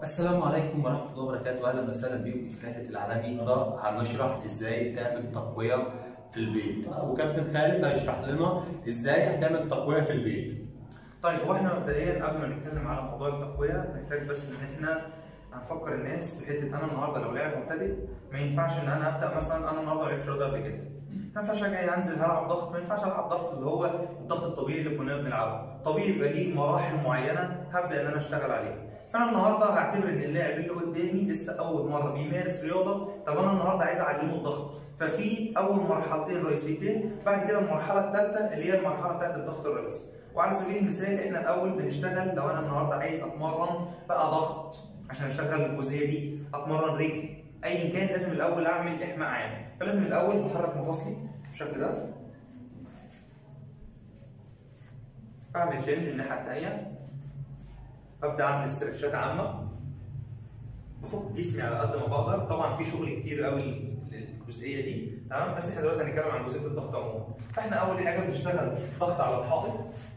السلام عليكم ورحمة الله وبركاته، أهلا وسهلا بكم في رحلة العالمي، ده هنشرح إزاي تعمل تقوية في البيت، وكابتن خالد هيشرح لنا إزاي هتعمل تقوية في البيت. طيب هو احنا مبدئيا قبل ما نتكلم على موضوع التقويه محتاج بس ان احنا هنفكر الناس في حته انا النهارده لو لاعب مبتدئ ما ينفعش ان انا ابدا مثلا انا النهارده ما لعبتش رياضه قبل كده ما ينفعش اجي انزل هلعب ضغط ما ينفعش العب ضغط اللي هو الضغط الطبيعي اللي كنا بنلعبه طبيعي يبقى ليه مراحل معينه هبدا ان انا اشتغل عليها فانا النهارده هعتبر ان اللاعب اللي قدامي لسه اول مره بيمارس رياضه طب انا النهارده عايز اعلمه الضغط ففي اول مرحلتين رئيسيتين بعد كده المرحله الثالثه اللي هي المرحله بتاعت الضغط الرئيسي وعلى سبيل المثال احنا الاول بنشتغل لو انا النهارده عايز اتمرن بقى ضغط عشان اشغل الجزئيه دي اتمرن رجل ايا كان لازم الاول اعمل احماء عام فلازم الاول بحرك مفاصلي بالشكل ده اعمل شينج الناحيه الثانيه ابدا اعمل استرتشات عامه بفك جسمي على قد ما بقدر طبعا في شغل كتير قوي للجزئيه دي تمام بس احنا دلوقتي هنتكلم عن جزئيه الضغط عموما فاحنا اول حاجه بنشتغل ضغط على الحائط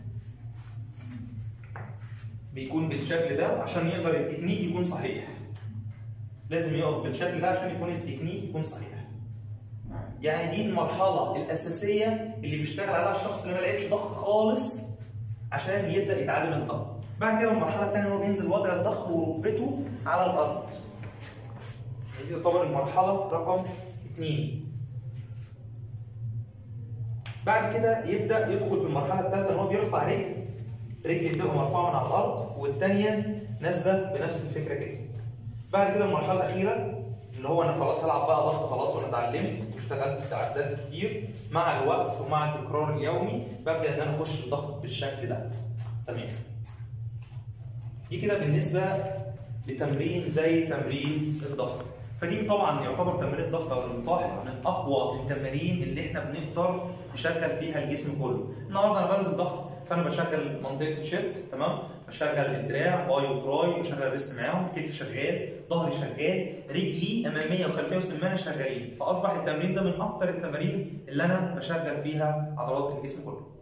بيكون بالشكل ده عشان يقدر التكنيك يكون صحيح لازم يقف بالشكل ده عشان يكون التكنيك يكون صحيح يعني دي المرحله الاساسيه اللي بيشتغل عليها الشخص اللي ما لعبش ضغط خالص عشان يبدا يتعلم الضغط بعد كده المرحله الثانيه هو بينزل وضع الضغط وركبته على الارض دي تعتبر المرحله رقم اثنين بعد كده يبدا يدخل في المرحله الثالثه ان هو بيرفع رجل رجل تبقى مرفوعه من على الارض والثانيه نازله بنفس الفكره كده بعد كده المرحله الاخيره اللي هو انا خلاص هلعب بقى ضغط خلاص وانا اتعلمت واشتغلت تعداد كتير مع الوقت ومع التكرار اليومي ببدا ان انا اخش الضغط بالشكل ده تمام دي كده بالنسبه لتمرين زي تمرين الضغط فدي طبعا يعتبر تمرين الضغط او الانطاح من اقوى التمارين اللي احنا بنقدر نشغل فيها الجسم كله النهارده انا بنزل ضغط فانا بشغل منطقه الشيست تمام بشغل الدراع باي وتراي بشغل الريست معاهم كتف شغال ظهري شغال رجلي اماميه وخلفيه وسمانه شغالين فاصبح التمرين ده من اكتر التمارين اللي انا بشغل فيها عضلات الجسم كله